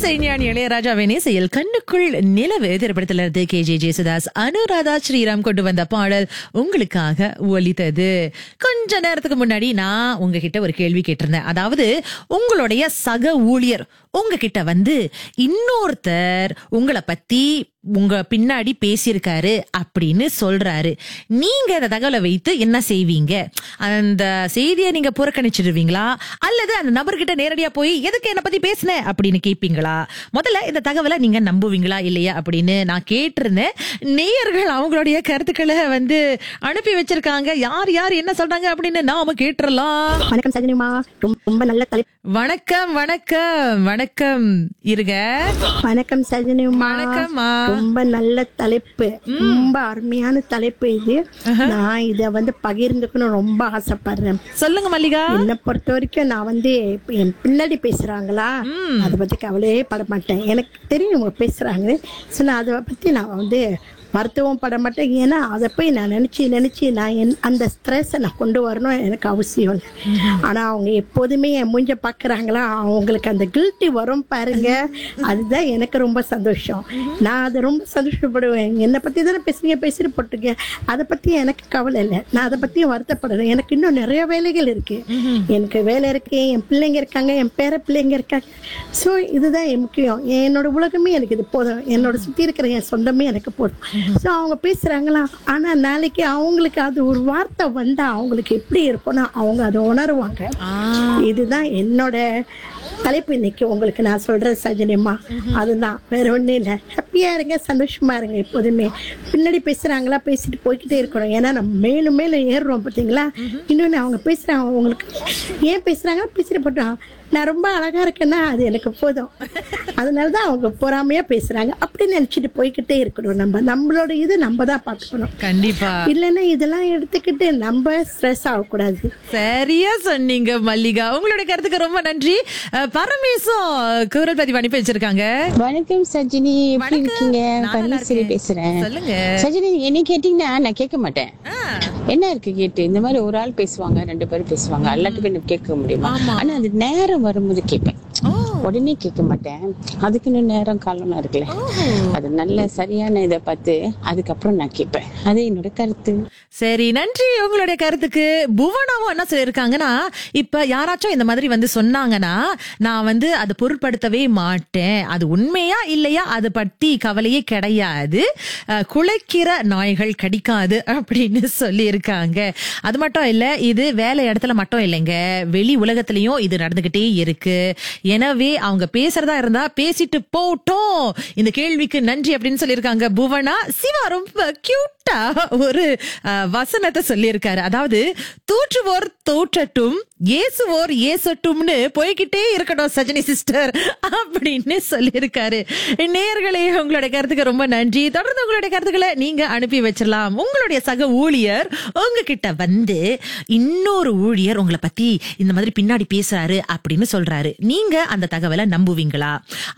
இசைஞானி இளையராஜாவின் இசையில் கண்ணுக்குள் நிலவு திரைப்படத்தில் இருந்து கே ஜே ஜேசுதாஸ் அனுராதா ஸ்ரீராம் கொண்டு வந்த பாடல் உங்களுக்காக ஒலித்தது கொஞ்ச நேரத்துக்கு முன்னாடி நான் உங்ககிட்ட ஒரு கேள்வி கேட்டிருந்தேன் அதாவது உங்களுடைய சக ஊழியர் உங்ககிட்ட வந்து இன்னொருத்தர் உங்களை பத்தி உங்க பின்னாடி பேசியிருக்காரு அப்படின்னு சொல்றாரு நீங்க அந்த தகவலை வைத்து என்ன செய்வீங்க அந்த செய்தியை நீங்க புறக்கணிச்சிடுவீங்களா அல்லது அந்த நபர்கிட்ட நேரடியா போய் எதுக்கு என்ன பத்தி பேசின அப்படின்னு கேட்பீங்களா முதல்ல இந்த தகவலை நீங்க நம்புவீங்களா இல்லையா அப்படின்னு நான் கேட்டிருந்தேன் நேயர்கள் அவங்களுடைய கருத்துக்களை வந்து அனுப்பி வச்சிருக்காங்க யார் யார் என்ன சொல்றாங்க அப்படின்னு நாம கேட்டுறலாம் வணக்கம் சஜினிமா ரொம்ப ரொம்ப நல்ல தலைப்பு வணக்கம் வணக்கம் வணக்கம் இருங்க வணக்கம் சஜினிமா வணக்கம்மா ரொம்ப நல்ல தலைப்பு ரொம்ப அருமையான தலைப்பு இது நான் இத வந்து பகிர்ந்துக்கணும் ரொம்ப ஆசைப்படுறேன் சொல்லுங்க மல்லிகா என்னை பொறுத்த வரைக்கும் நான் வந்து இப்ப என் பின்னாடி பேசுறாங்களா அதை பத்தி கவலையே பட மாட்டேன் எனக்கு தெரியும் இவங்க பேசுறாங்க ஸோ நான் அதை பத்தி நான் வந்து வருத்தவும் பட மாட்டேன் ஏன்னா அதை போய் நான் நினைச்சு நினைச்சு நான் என் அந்த ஸ்ட்ரெஸ்ஸை நான் கொண்டு வரணும் எனக்கு அவசியம் இல்லை ஆனா அவங்க எப்போதுமே என் மூஞ்ச பாக்குறாங்களா அவங்களுக்கு அந்த கில்ட்டி வரும் பாருங்க அதுதான் எனக்கு ரொம்ப சந்தோஷம் நான் அதை ரொம்ப சந்தோஷப்படுவேன் என்னை பத்தி தானே பேசுறீங்க பேசிட்டு போட்டுருக்கேன் அதை பத்தி எனக்கு கவலை இல்லை நான் அதை பத்தியும் வருத்தப்படுறேன் எனக்கு இன்னும் நிறைய வேலைகள் இருக்கு எனக்கு வேலை இருக்கு என் பிள்ளைங்க இருக்காங்க என் பேர பிள்ளைங்க இருக்காங்க ஸோ இதுதான் என் முக்கியம் என்னோட உலகமே எனக்கு இது போதும் என்னோட சுத்தி இருக்கிற என் சொந்தமே எனக்கு போதும் ஸோ அவங்க பேசுறாங்களா ஆனா நாளைக்கு அவங்களுக்கு அது ஒரு வார்த்தை வந்தா அவங்களுக்கு எப்படி இருக்கும்னா அவங்க அதை உணருவாங்க இதுதான் என்னோட தலைப்பு இன்னைக்கு உங்களுக்கு நான் சொல்றேன் சஜனியம்மா அதுதான் வேற ஒண்ணும் இல்லை ஹாப்பியா இருங்க சந்தோஷமா இருங்க எப்போதுமே பின்னாடி பேசுறாங்களா பேசிட்டு போய்கிட்டே இருக்கணும் ஏன்னா நம்ம மேலும் மேலும் ஏறுறோம் பார்த்தீங்களா இன்னொன்று அவங்க பேசுறாங்க அவங்களுக்கு ஏன் பேசுறாங்க பேசிட்டு போட்டோம் நான் ரொம்ப அழகா இருக்கேன்னா அது எனக்கு போதும் அதனால தான் அவங்க பொறாமையா பேசுறாங்க அப்படி நினைச்சிட்டு போய்கிட்டே இருக்கணும் நம்ம நம்மளோட இது நம்ம தான் பார்த்துக்கணும் கண்டிப்பா இல்லைன்னா இதெல்லாம் எடுத்துக்கிட்டு நம்ம ஸ்ட்ரெஸ் ஆகக்கூடாது சரியா சொன்னீங்க மல்லிகா உங்களுடைய கருத்துக்கு ரொம்ப நன்றி அஹ், பரமேசும் குரல் பதிவு அனுப்பி வச்சிருக்காங்க வணக்கம் சஜினி எப்படி வணக்கம். இருக்கீங்க நான் நல்லா பன்னீர்செல்வி இருக்கேன். பேசுறேன் சொல்லுங்க சஜினி என்ன கேட்டீங்கன்னா நான் கேட்க மாட்டேன் ஆ, என்ன இருக்கு கேட்டு இந்த மாதிரி ஒரு ஆள் பேசுவாங்க ரெண்டு பேரும் பேசுவாங்க எல்லாத்துக்கும் எனக்கு கேட்க முடியுமா ஆமா. ஆனா அது நேரம் வரும்போது கேட்பேன் ஓ, உடனே கேட்க மாட்டேன் அதுக்குன்னு நேரம் காலம்லாம் இருக்குல்ல ஓஹோ. அது நல்ல சரியான இதை பார்த்து அதுக்கப்புறம் நான் கேட்பேன் அது என்னோட கருத்து சரி நன்றி உங்களுடைய கருத்துக்கு புவனாவும் என்ன சொல்லியிருக்காங்கன்னா இப்ப யாராச்சும் இந்த மாதிரி வந்து சொன்னாங்கன்னா நான் வந்து அதை பொருட்படுத்தவே மாட்டேன் அது உண்மையா இல்லையா அது பத்தி கவலையே கிடையாது அஹ், குலைக்கிற நாய்கள் கடிக்காது அப்படின்னு சொல்லியிருக்காங்க அது மட்டும் இல்ல இது வேலை இடத்துல மட்டும் இல்லைங்க வெளி உலகத்திலயும் இது நடந்துகிட்டே இருக்கு எனவே அவங்க பேசுறதா இருந்தா பேசிட்டு போட்டோம் இந்த கேள்விக்கு நன்றி அப்படின்னு சொல்லியிருக்காங்க புவனா சிவா ரொம்ப கியூட்டா ஒரு அஹ், வசனத்தை சொல்லியிருக்காரு அதாவது தூற்றுவோர் தோற்றட்டும் ஏசுவோர் ஏசட்டும்னு போய்கிட்டே இருக்கணும் சஜினி சிஸ்டர் அப்படின்னு சொல்லியிருக்காரு நேயர்களே உங்களுடைய கருத்துக்கு ரொம்ப நன்றி தொடர்ந்து உங்களுடைய கருத்துக்களை நீங்க அனுப்பி வச்சிடலாம் உங்களுடைய சக ஊழியர் உங்ககிட்ட வந்து இன்னொரு ஊழியர் உங்களை பத்தி இந்த மாதிரி பின்னாடி பேசுறாரு அப்படின்னு சொல்றாரு நீங்க அந்த தகவலை நம்புவீங்களா